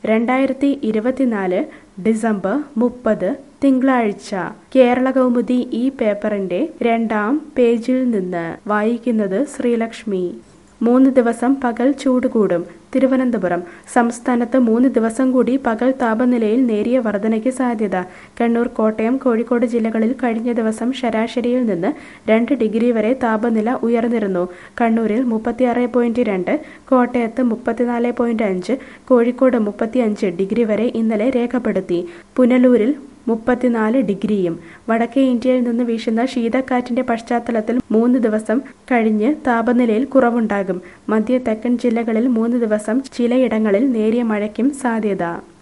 രണ്ടായിരത്തി ഇരുപത്തിനാല് ഡിസംബർ മുപ്പത് തിങ്കളാഴ്ച കേരള കൗമുദി ഈ പേപ്പറിന്റെ രണ്ടാം പേജിൽ നിന്ന് വായിക്കുന്നത് ശ്രീലക്ഷ്മി മൂന്ന് ദിവസം പകൽ ചൂട് കൂടും തിരുവനന്തപുരം സംസ്ഥാനത്ത് മൂന്ന് ദിവസം കൂടി പകൽ താപനിലയിൽ നേരിയ വർധനയ്ക്ക് സാധ്യത കണ്ണൂർ കോട്ടയം കോഴിക്കോട് ജില്ലകളിൽ കഴിഞ്ഞ ദിവസം ശരാശരിയിൽ നിന്ന് രണ്ട് ഡിഗ്രി വരെ താപനില ഉയർന്നിരുന്നു കണ്ണൂരിൽ മുപ്പത്തിയാറ് പോയിന്റ് രണ്ട് കോട്ടയത്ത് മുപ്പത്തിനാല് പോയിന്റ് അഞ്ച് കോഴിക്കോട് മുപ്പത്തിയഞ്ച് ഡിഗ്രി വരെ ഇന്നലെ രേഖപ്പെടുത്തി പുനലൂരിൽ മുപ്പത്തിനാല് ഡിഗ്രിയും വടക്കേ ഇന്ത്യയിൽ നിന്ന് വീശുന്ന ശീതക്കാറ്റിന്റെ പശ്ചാത്തലത്തിൽ മൂന്ന് ദിവസം കഴിഞ്ഞ് താപനിലയിൽ കുറവുണ്ടാകും മധ്യ തെക്കൻ ജില്ലകളിൽ മൂന്ന് ദിവസം ചിലയിടങ്ങളിൽ നേരിയ മഴയ്ക്കും സാധ്യത